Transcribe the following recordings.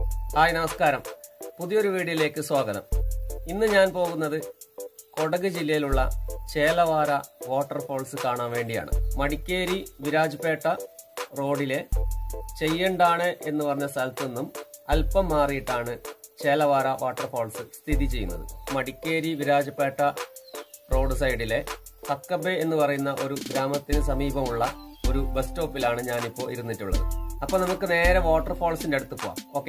Hi നമസ്കാരം പുതിയൊരു വീഡിയോയിലേക്ക് സ്വാഗതം ഇന്ന് ഞാൻ പോകുന്നത് കൊടക് ജില്ലയിലുള്ള ചേലവാര വാട്ടർഫോൾസ് കാണാൻ വേണ്ടിയാണ് മടിക്കേരി വിരാജ്പേട്ട റോഡിലെ ചെയ്യണ്ടാണ് എന്ന് പറഞ്ഞ സ്ഥലത്തു നിന്നും അല്പം മാറിയിട്ടാണ് ചേലവാര വാട്ടർഫോൾസ് സ്ഥിതി ചെയ്യുന്നത് മടിക്കേരി വിരാജ്പേട്ട റോഡ് സൈഡിലെ തക്കബെ എന്ന് പറയുന്ന ഒരു ഗ്രാമത്തിന് സമീപമുള്ള ഒരു ബസ് സ്റ്റോപ്പിലാണ് ഞാനിപ്പോൾ ഇരുന്നിട്ടുള്ളത് അപ്പൊ നമുക്ക് നേരെ വാട്ടർഫോൾസിന്റെ അടുത്ത് പോവാം ഓക്കെ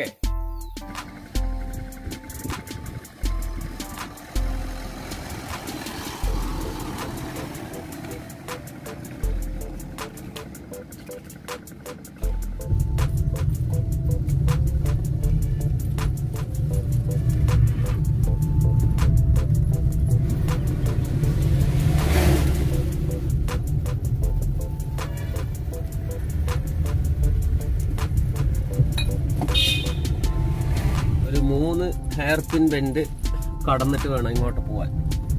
ഒരു മൂന്ന് ഹെയർ പിൻ ബെൻഡ് കടന്നിട്ട് വേണം ഇങ്ങോട്ട് പോവാൻ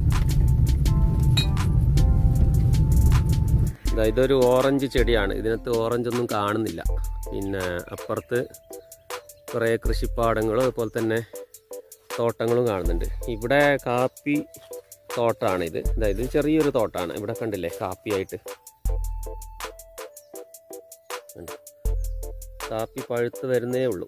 ദാ ഇതൊരു ഓറഞ്ച് ചെടിയാണ് ഇതിനകത്ത് ഓറഞ്ച് ഒന്നും കാണുന്നില്ല പിന്നെ അപ്പുറത്ത് കുറേ കൃഷിപ്പാടങ്ങളും അതുപോലെ തന്നെ തോട്ടങ്ങളും കാണുന്നുണ്ട് ഇവിടെ കാപ്പി തോട്ടമാണ് ഇത് ദാ ഇത് ചെറിയൊരു തോട്ടമാണ് ഇവിടെ കണ്ടില്ലേ കാപ്പിയായിട്ട് കണ്ടോ? കാപ്പി പഴുത്ത് വരുന്നേ ഉള്ളൂ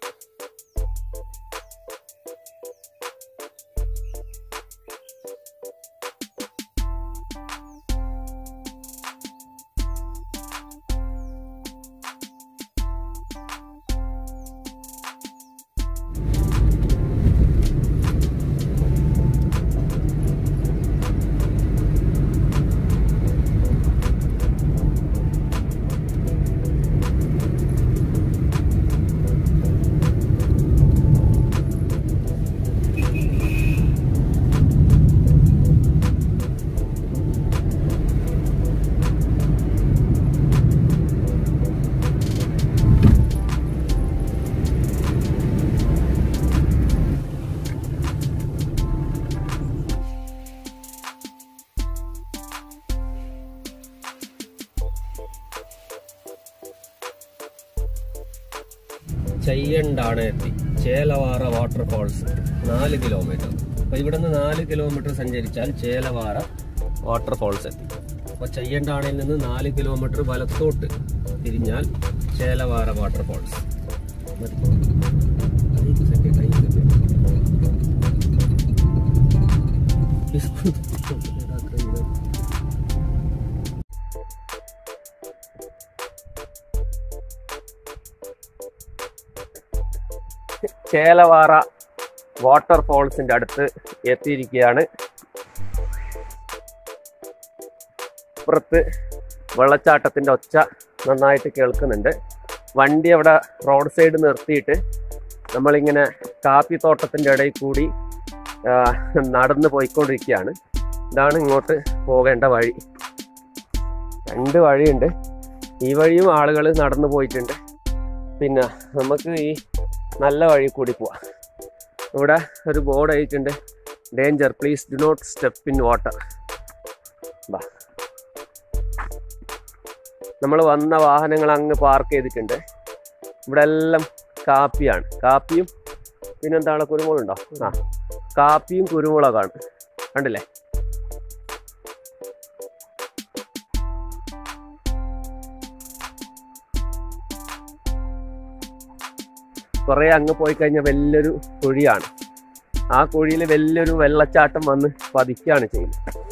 ചെയ്യണ്ടാണ് എത്തി ചേലവാറ വാട്ടർഫോൾസ് നാല് കിലോമീറ്റർ അപ്പൊ ഇവിടെ നിന്ന് നാല് കിലോമീറ്റർ സഞ്ചരിച്ചാൽ ചേലവാറ വാട്ടർഫോൾസ് എത്തി അപ്പൊ ചെയ്യണ്ടാണിൽ നിന്ന് നാല് കിലോമീറ്റർ വലത്തോട്ട് തിരിഞ്ഞാൽ ചേലവാറ വാട്ടർഫോൾസ് മതി കൈക്ക് സെറ്റ്, കൈക്ക് സെറ്റ്. ചേലവാറ വാട്ടർഫോൾസിന്റെ അടുത്ത് എത്തിയിരിക്കുകയാണ് പുറത്ത് വെള്ളച്ചാട്ടത്തിന്റെ ഒച്ച നന്നായിട്ട് കേൾക്കുന്നുണ്ട് വണ്ടി അവിടെ റോഡ് സൈഡ് നിർത്തിയിട്ട് നമ്മളിങ്ങനെ കാപ്പിത്തോട്ടത്തിന്റെ ഇടയിൽ കൂടി ആ, നടന്ന് പോയിക്കൊണ്ടിരിക്കുകയാണ് ഇതാണ് ഇങ്ങോട്ട് പോകേണ്ട വഴി രണ്ട് വഴിയുണ്ട് ഈ വഴിയും ആളുകൾ നടന്നു പോയിട്ടുണ്ട് പിന്നെ നമുക്ക് ഈ നല്ല വഴി കൂടി പോവാം ഇവിടെ ഒരു ബോർഡ് അയച്ചിട്ടുണ്ട് danger please do not step in water ബാ നമ്മൾ വന്ന വാഹനങ്ങൾ അങ്ങ് പാർക്ക് ചെയ്തിട്ടുണ്ട് ഇവിടെ എല്ലാം കാപ്പിയാണ് കാപ്പിയും പിന്നെന്താണ് കുരുമുളകുണ്ടോ ആ കാപ്പിയും കുരുമുളകാണ് കണ്ടില്ലേ കുറെ അങ്ങ് പോയി കഴിഞ്ഞാൽ വലിയൊരു കുഴിയാണ് ആ കുഴിയിൽ വലിയൊരു വെള്ളച്ചാട്ടം വന്ന് പതിക്കുകയാണ് ചെയ്യുന്നത്